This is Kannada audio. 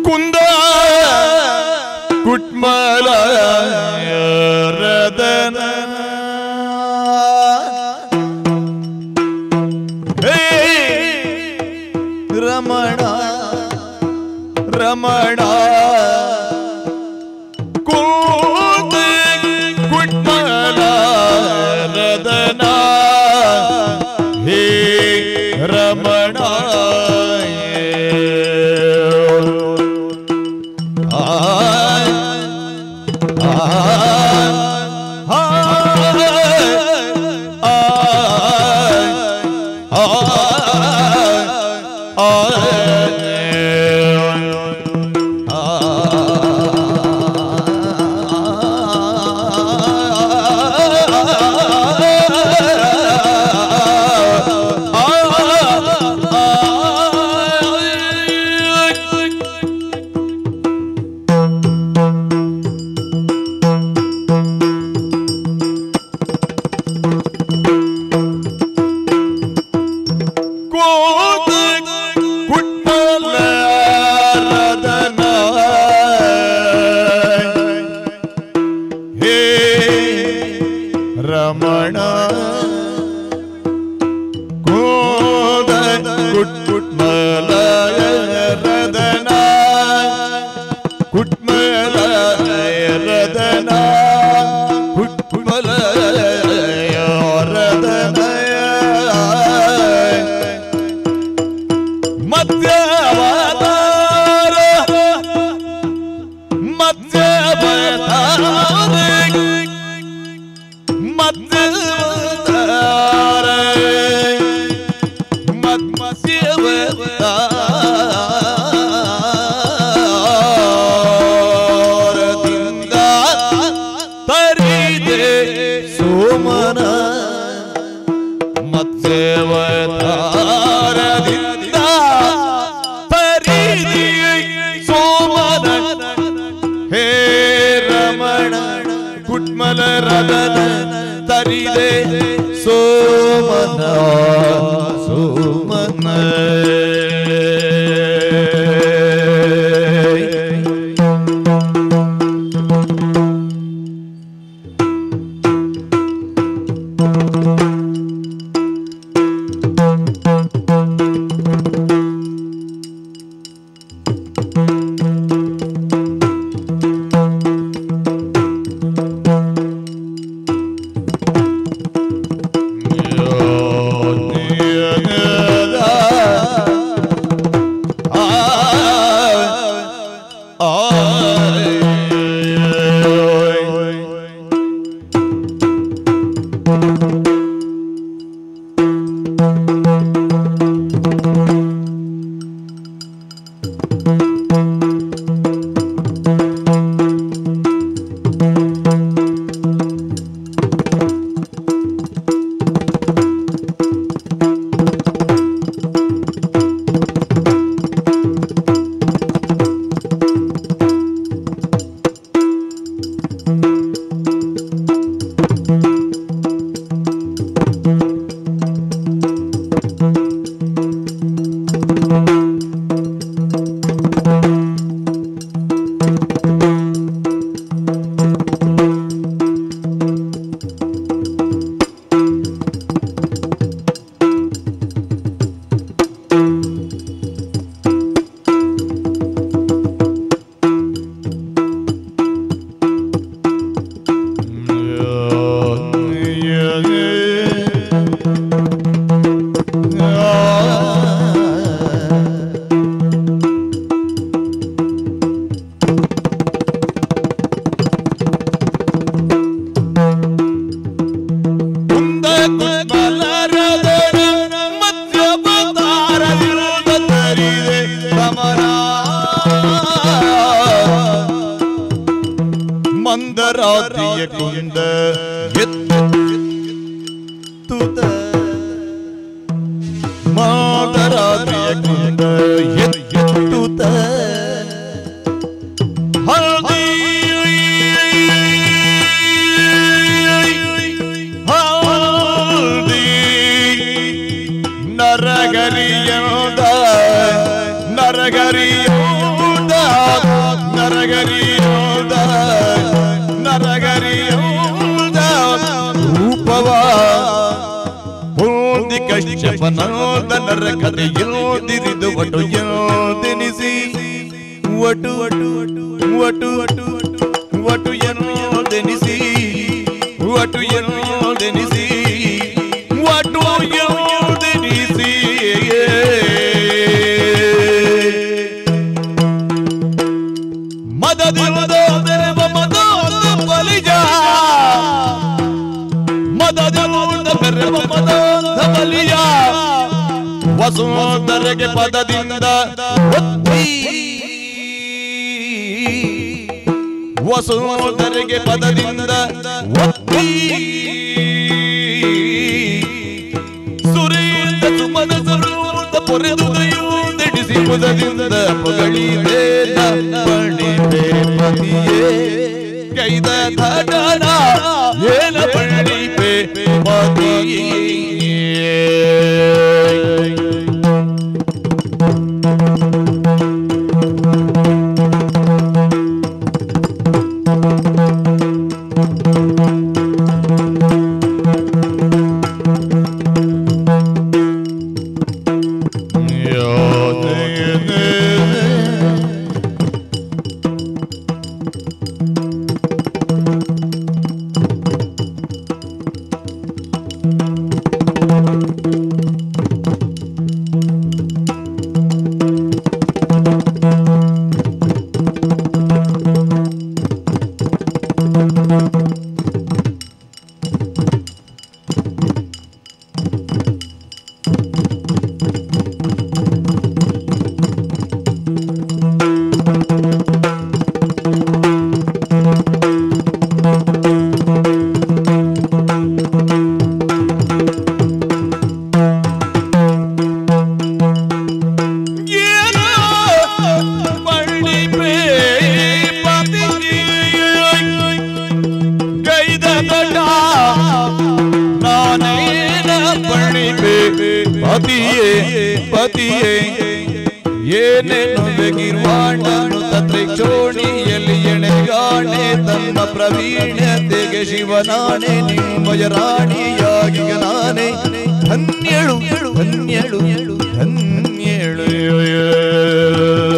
ಕುಂದ ಕುಟ್ಮಲ ರದನ ಹೇ ರಮಣ ರಮಣ ಕೂತ ಕುಟ್ಮಲ ರದನ ಹೇ ರಮಣ ಕೋತ ಕುಟ್ಮಲ ರದನ ಹೇ ರಮಣ ಕೋದ ಕುಟ್ ಕುಟ್ಮಲ ರದನ ಕುಟ್ಮಲ ರದನ ಕುಟ್ಮಲ ರದನ ಮಧ್ಯವತಾರ ಮಧ್ಯವತಾರ ಮಧ್ಯವತಾರ ಮಧ್ಯವತಾರದಿಂದ ತರಿದೆ ಸೋಮನ ಮತ್ಸ್ಯವತಾರದಿಂದ ಪರಿಧಿ ಸೋಮನ ಹೇ ರಮಣ ಕುಟ್ಮಲ ರದನ ತರಿದೆ ಸೋಮನ ಸೋಮನ ಕುಂದ ಕುಟ್ಮಲರದನ ಮಧ್ಯವತಾರ ವಿರೋಧ ತರಿದೆ ರಮಣ ಮಂದರಾತ್ರಿಯ ಕುಂದ ಎತ್ತುತ್ತ ಮಾದರಾತ್ರಿಯ ಕುಂದ ಎತ್ತುತ್ತ ಹಳದಿ ಹಳದಿ ನರಗರಿಯೋದ ನರಗರಿಯೋದ ಶಿವನಾದನರ ಕಥೆಯೋದಿರಿದು ಒಟು ಯೋದೆನಿಸಿ ಒಟು ಒಟು ಒಟು ಒಟು ಒಟು ಯೋದೆನಿಸಿ ಒಟು ಯೋದೆನಿಸಿ ಒಟು ಯೋದೆನಿಸಿ ಮದದಿರುವುದೋದರೆ ಮಮದೋದ ಬಲಿಜ ಮದದಿರುವುದ ಬೆರೆವ ಮದೋದ ಬಲಿಯ ವಸುಂಧರೆಗೆ ಪದದಿಂದ ಒತ್ತಿ ವಸುಂಧರೆಗೆ ಪದದಿಂದ ಒತ್ತಿ ಸುರೇಂದ ಸುಮನ ಸುರುದ ಪೊರೆದುದೆಯೂ ದಿಡಿಸಿ ಮುದದಿಂದ ಪೊಗಳಿದೆ ಪಣಿದೆ ಪತಿಯೇ ಕೈದ ಧಡನ ಏನ ಪಣಿಪೆ ಪತಿಯೇ ಏನೋ ಪಣಿಪೆ ಪತಿಯೇ ಗೈದ ದಡ ನಾನೇನ ಪಣಿಪೆ ಪತಿಯೇ ಪತಿಯೇ ಏನೇನು ಬೆಗಿರ್ವಾಣನು ತತ್ರೆ ಚೋಣಿಯಲ್ಲಿ ಎಣೆಗಾಣೆ ತನ್ನ ಪ್ರವೀಣ್ಯತೆಗೆ ಶಿವನಾಣೆ ನಿಮ್ಮಯ ರಾಣಿಯಾಗಿಗ ನಾನೇ ಧನ್ಯಳು ಧನ್ಯಳು ಧನ್ಯಳು